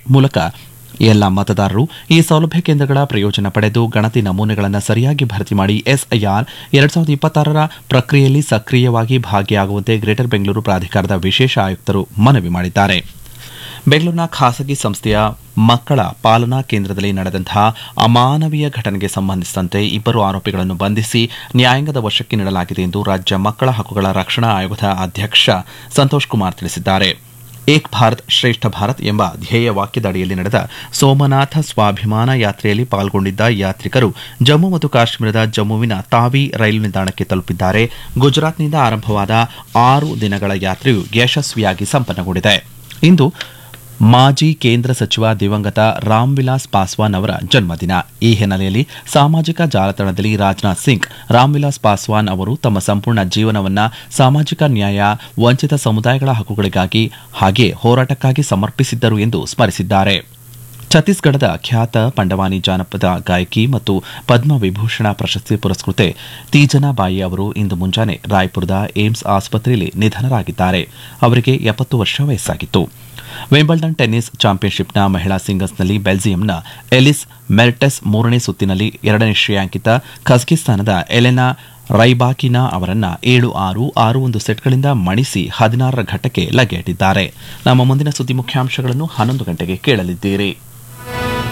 ಮೂಲಕ ಎಲ್ಲ ಮತದಾರರು ಈ ಸೌಲಭ್ಯ ಕೇಂದ್ರಗಳ ಪ್ರಯೋಜನ ಪಡೆದು ಗಣತಿ ನಮೂನೆಗಳನ್ನು ಸರಿಯಾಗಿ ಭರ್ತಿ ಮಾಡಿ ಎಸ್ಐಆರ್ ಎರಡ್ ಸಾವಿರದ ಇಪ್ಪತ್ತಾರರ ಪ್ರಕ್ರಿಯೆಯಲ್ಲಿ ಸಕ್ರಿಯವಾಗಿ ಭಾಗಿಯಾಗುವಂತೆ ಗ್ರೇಟರ್ ಬೆಂಗಳೂರು ಪ್ರಾಧಿಕಾರದ ವಿಶೇಷ ಆಯುಕ್ತರು ಮನವಿ ಮಾಡಿದ್ದಾರೆ ಬೆಂಗಳೂರಿನ ಖಾಸಗಿ ಸಂಸ್ಥೆಯ ಮಕ್ಕಳ ಪಾಲನಾ ಕೇಂದ್ರದಲ್ಲಿ ನಡೆದಂತಹ ಅಮಾನವೀಯ ಘಟನೆಗೆ ಸಂಬಂಧಿಸಿದಂತೆ ಇಬ್ಬರು ಆರೋಪಿಗಳನ್ನು ಬಂಧಿಸಿ ನ್ಯಾಯಾಂಗದ ವಶಕ್ಕೆ ನೀಡಲಾಗಿದೆ ಎಂದು ರಾಜ್ಯ ಮಕ್ಕಳ ಹಕ್ಕುಗಳ ರಕ್ಷಣಾ ಆಯೋಗದ ಅಧ್ಯಕ್ಷ ಸಂತೋಷ್ ಕುಮಾರ್ ತಿಳಿಸಿದ್ದಾರೆ ಏಕ್ ಭಾರತ್ ಶ್ರೇಷ್ಠ ಭಾರತ್ ಎಂಬ ಧ್ಯೇಯ ವಾಕ್ಯದ ಅಡಿಯಲ್ಲಿ ನಡೆದ ಸೋಮನಾಥ ಸ್ವಾಭಿಮಾನ ಯಾತ್ರೆಯಲ್ಲಿ ಪಾಲ್ಗೊಂಡಿದ್ದ ಯಾತ್ರಿಕರು ಜಮ್ಮು ಮತ್ತು ಕಾಶ್ಮೀರದ ಜಮ್ಮುವಿನ ತಾವಿ ರೈಲು ನಿಲ್ದಾಣಕ್ಕೆ ತಲುಪಿದ್ದಾರೆ ಗುಜರಾತ್ನಿಂದ ಆರಂಭವಾದ ಆರು ದಿನಗಳ ಯಾತ್ರೆಯು ಯಶಸ್ವಿಯಾಗಿ ಸಂಪನ್ನಗೊಂಡಿದೆ ಇಂದು ಮಾಜಿ ಕೇಂದ್ರ ಸಚಿವ ದಿವಂಗತ ರಾಮ್ವಿಲಾಸ್ ಪಾಸ್ವಾನ್ ಅವರ ಜನ್ಮದಿನ ಈ ಹಿನ್ನೆಲೆಯಲ್ಲಿ ಸಾಮಾಜಿಕ ಜಾಲತಾಣದಲ್ಲಿ ರಾಜನಾಥ್ ಸಿಂಗ್ ರಾಮ್ವಿಲಾಸ್ ಪಾಸ್ವಾನ್ ಅವರು ತಮ್ಮ ಸಂಪೂರ್ಣ ಜೀವನವನ್ನ ಸಾಮಾಜಿಕ ನ್ಯಾಯ ವಂಚಿತ ಸಮುದಾಯಗಳ ಹಕ್ಕುಗಳಿಗಾಗಿ ಹಾಗೆ ಹೋರಾಟಕ್ಕಾಗಿ ಸಮರ್ಪಿಸಿದ್ದರು ಎಂದು ಸ್ಮರಿಸಿದ್ದಾರೆ ಛತ್ತೀಸ್ಗಢದ ಖ್ಯಾತ ಪಂಡವಾನಿ ಜಾನಪದ ಗಾಯಕಿ ಮತ್ತು ಪದ್ಮವಿಭೂಷಣ ಪ್ರಶಸ್ತಿ ಪುರಸ್ಕೃತೆ ತೀಜನಾ ಬಾಯಿ ಅವರು ಇಂದು ಮುಂಜಾನೆ ರಾಯ್ಪುರದ ಏಮ್ಸ್ ಆಸ್ಪತ್ರೆಯಲ್ಲಿ ನಿಧನರಾಗಿದ್ದಾರೆ ಅವರಿಗೆ ಎಪ್ಪತ್ತು ವರ್ಷ ವಯಸ್ಸಾಗಿತ್ತು ವಿಂಬಲ್ಡನ್ ಟೆನ್ನಿಸ್ ಚಾಂಪಿಯನ್ಶಿಪ್ನ ಮಹಿಳಾ ಸಿಂಗಲ್ಸ್ನಲ್ಲಿ ಬೆಲ್ಜಿಯಂನ ಎಲಿಸ್ ಮೆರ್ಟೆಸ್ ಮೂರನೇ ಸುತ್ತಿನಲ್ಲಿ ಎರಡನೇ ಶ್ರೇಯಾಂಕಿತ ಕಜಕಿಸ್ತಾನದ ಎಲೆನಾ ರೈಬಾಕಿನಾ ಅವರನ್ನ ಏಳು ಆರು ಆರು ಒಂದು ಸೆಟ್ಗಳಿಂದ ಮಣಿಸಿ ಹದಿನಾರರ ಘಟ್ಟಕ್ಕೆ ಲಗ್ಗೆಯಿಟ್ಟಿದ್ದಾರೆ ನಮ್ಮ ಮುಂದಿನ ಸುದ್ದಿ ಮುಖ್ಯಾಂಶಗಳನ್ನು ಹನ್ನೊಂದು ಗಂಟೆಗೆ ಕೇಳಲಿದ್ದೀರಿ